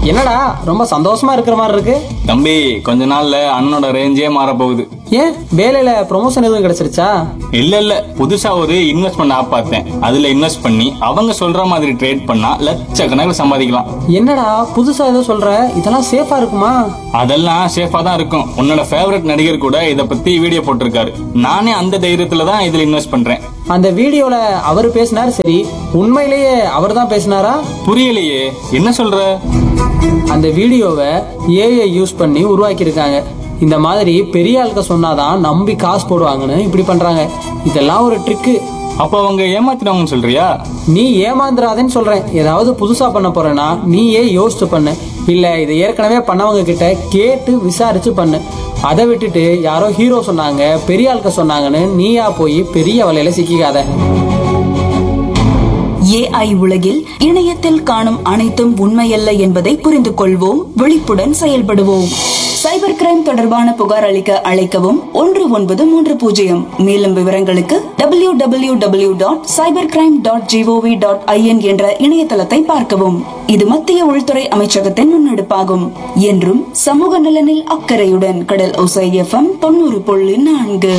என்னடா ரொம்ப சந்தோஷமா இருக்கிற மாதிரி இருக்கு தம்பி கொஞ்ச நாள்ல அண்ணனோட ரேஞ்சே மாற போகுது ஏன் வேலையில ப்ரொமோஷன் எதுவும் கிடைச்சிருச்சா இல்ல இல்ல புதுசா ஒரு இன்வெஸ்ட்மெண்ட் ஆப் பார்த்தேன் அதுல இன்வெஸ்ட் பண்ணி அவங்க சொல்ற மாதிரி ட்ரேட் பண்ணா லட்சக்கணக்கில் சம்பாதிக்கலாம் என்னடா புதுசா ஏதோ சொல்ற இதெல்லாம் சேஃபா இருக்குமா அதெல்லாம் சேஃபா தான் இருக்கும் உன்னோட ஃபேவரட் நடிகர் கூட இத பத்தி வீடியோ போட்டிருக்காரு நானே அந்த தைரியத்துல தான் இதுல இன்வெஸ்ட் பண்றேன் அந்த வீடியோல அவர் பேசினார் சரி உண்மையிலேயே அவர் தான் பேசினாரா புரியலையே என்ன சொல்ற அந்த வீடியோவை ஏஐ யூஸ் பண்ணி உருவாக்கியிருக்காங்க இந்த மாதிரி பெரிய ஆளுக்க சொன்னாதான் நம்பி காசு போடுவாங்கன்னு இப்படி பண்றாங்க இதெல்லாம் ஒரு ட்ரிக்கு அப்ப அவங்க ஏமாத்தினவங்கன்னு சொல்றியா நீ ஏமாந்துடாதேன்னு சொல்றேன் ஏதாவது புதுசா பண்ண போறேன்னா நீயே யோசிச்சு பண்ணு இல்ல இதை ஏற்கனவே பண்ணவங்க கிட்ட கேட்டு விசாரிச்சு பண்ணு அதை விட்டுட்டு யாரோ ஹீரோ சொன்னாங்க பெரிய ஆளுக்க சொன்னாங்கன்னு நீயா போய் பெரிய வலையில சிக்கிக்காத ஏஐ உலகில் இணையத்தில் காணும் அனைத்தும் உண்மையல்ல என்பதை புரிந்து கொள்வோம் விழிப்புடன் செயல்படுவோம் சைபர் கிரைம் தொடர்பான புகார் அளிக்க அழைக்கவும் ஒன்று ஒன்பது மூன்று பூஜ்ஜியம் மேலும் விவரங்களுக்கு W W W dot cyber crime dot G O V dot I N என்ற இணையதளத்தை பார்க்கவும் இது மத்திய உள்துறை அமைச்சகத்தின் முன்னெடுப்பாகும் என்றும் சமூக நலனில் அக்கறையுடன் கடல் ஒசை எஃப்எம் தொண்ணூறு புள்ளி நான்கு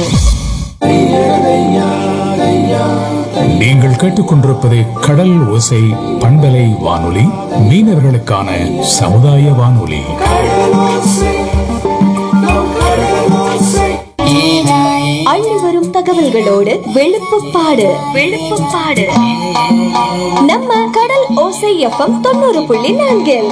நீங்கள் கேட்டுக்கொண்டிருப்பது கடல் ஓசை பண்பலை வானொலி மீனவர்களுக்கான சமுதாய வானொலி அள்ளி வரும் தகவல்களோடு வெளுப்புப்பாடு வெளுப்புப்பாடு நம்ம கடல் ஓசை எஃப்எம் தொண்ணூறு புள்ளி நான்கில்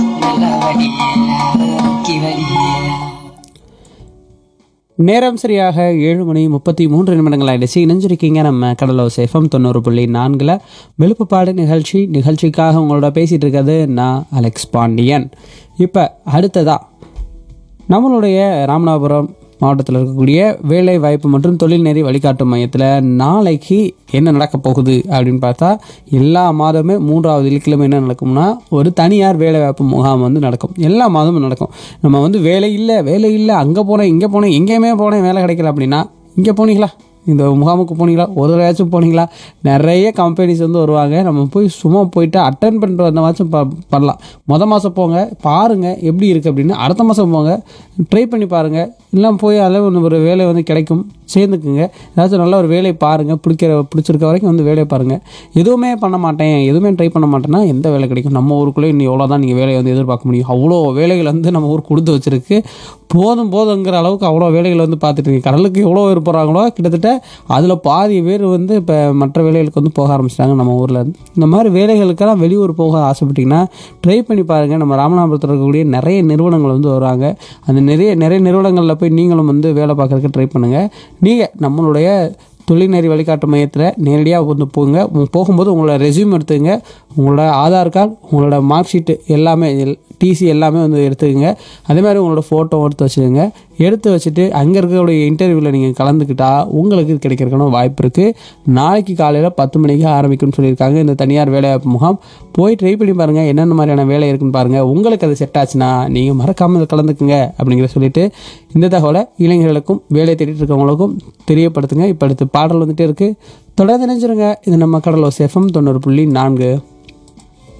நேரம் சரியாக ஏழு மணி முப்பத்தி மூன்று நிமிடங்கள் ஆயிடுச்சு இணைஞ்சிருக்கீங்க நம்ம கடலோ சேஃபம் தொண்ணூறு புள்ளி நான்கில் வெளுப்புப்பாடு நிகழ்ச்சி நிகழ்ச்சிக்காக உங்களோட பேசிகிட்டு இருக்கிறது நான் அலெக்ஸ் பாண்டியன் இப்போ அடுத்ததா நம்மளுடைய ராமநாதபுரம் மாவட்டத்தில் இருக்கக்கூடிய வேலை வாய்ப்பு மற்றும் தொழில்நெறி வழிகாட்டும் மையத்தில் நாளைக்கு என்ன நடக்க போகுது அப்படின்னு பார்த்தா எல்லா மாதமே மூன்றாவது வெள்ளிக்கிழமை என்ன நடக்கும்னா ஒரு தனியார் வேலை வாய்ப்பு முகாம் வந்து நடக்கும் எல்லா மாதமும் நடக்கும் நம்ம வந்து வேலை இல்லை வேலை இல்லை அங்கே போனேன் இங்கே போனேன் எங்கேயுமே போனேன் வேலை கிடைக்கல அப்படின்னா இங்கே போனீங்களா இந்த முகாமுக்கு போனீங்களா ஒரு தடவையாச்சும் போனீங்களா நிறைய கம்பெனிஸ் வந்து வருவாங்க நம்ம போய் சும்மா போயிட்டு அட்டன் பண்ணிட்டு வந்தவாச்சும் ப பண்ணலாம் மொதல் மாதம் போங்க பாருங்கள் எப்படி இருக்குது அப்படின்னு அடுத்த மாதம் போங்க ட்ரை பண்ணி பாருங்கள் இல்லை போய் அதில் ஒரு வேலை வந்து கிடைக்கும் சேர்ந்துக்குங்க ஏதாச்சும் நல்ல ஒரு வேலையை பாருங்கள் பிடிக்கிற பிடிச்சிருக்க வரைக்கும் வந்து வேலையை பாருங்கள் எதுவுமே பண்ண மாட்டேன் எதுவுமே ட்ரை பண்ண மாட்டேன்னா எந்த வேலை கிடைக்கும் நம்ம ஊருக்குள்ளே இன்னும் எவ்வளோ தான் நீங்கள் வேலையை வந்து எதிர்பார்க்க முடியும் அவ்வளோ வேலைகள் வந்து நம்ம ஊர் கொடுத்து வச்சிருக்கு போதும் போதுங்கிற அளவுக்கு அவ்வளோ வேலைகள் வந்து பார்த்துட்டு இருக்கு கடலுக்கு எவ்வளோ பேர் போகிறாங்களோ கிட்டத்தட்ட அதில் பாதி பேர் வந்து இப்போ மற்ற வேலைகளுக்கு வந்து போக ஆரம்பிச்சிட்டாங்க நம்ம ஊரில் இருந்து இந்த மாதிரி வேலைகளுக்கெல்லாம் வெளியூர் போக ஆசைப்பட்டீங்கன்னா ட்ரை பண்ணி பாருங்கள் நம்ம ராமநாதபுரத்தில் இருக்கக்கூடிய நிறைய நிறுவனங்கள் வந்து வருவாங்க அந்த நிறைய நிறைய நிறுவனங்களில் போய் நீங்களும் வந்து வேலை பார்க்குறதுக்கு ட்ரை பண்ணுங்கள் நீங்கள் நம்மளுடைய தொழில்நெறி வழிகாட்டு மையத்தில் நேரடியாக வந்து போங்க உங்க- போகும்போது உங்களோட ரெஸ்யூம் எடுத்துங்க உங்களோட ஆதார் கார்டு உங்களோட மார்க் ஷீட்டு எல்லாமே டிசி எல்லாமே வந்து எடுத்துக்கங்க அதே மாதிரி உங்களோட ஃபோட்டோ எடுத்து வச்சுக்கோங்க எடுத்து வச்சுட்டு அங்கே இருக்கக்கூடிய இன்டர்வியூவில் நீங்கள் கலந்துக்கிட்டா உங்களுக்கு இது கிடைக்கிறதுக்கான வாய்ப்பு இருக்குது நாளைக்கு காலையில் பத்து மணிக்கு ஆரம்பிக்கும்னு சொல்லியிருக்காங்க இந்த தனியார் வேலைவாய்ப்பு முகாம் போய் ட்ரை பண்ணி பாருங்கள் என்னென்ன மாதிரியான வேலை இருக்குன்னு பாருங்கள் உங்களுக்கு அது செட் ஆச்சுன்னா நீங்கள் மறக்காமல் இதில் கலந்துக்குங்க அப்படிங்கிற சொல்லிட்டு இந்த தகவலை இளைஞர்களுக்கும் வேலை தேடிட்டு இருக்கவங்களுக்கும் தெரியப்படுத்துங்க இப்போ அடுத்து பாடல் வந்துட்டே இருக்குது தொடர்ந்து நினைச்சிருங்க இது நம்ம கடலோ சேஃபம் தொண்ணூறு புள்ளி நான்கு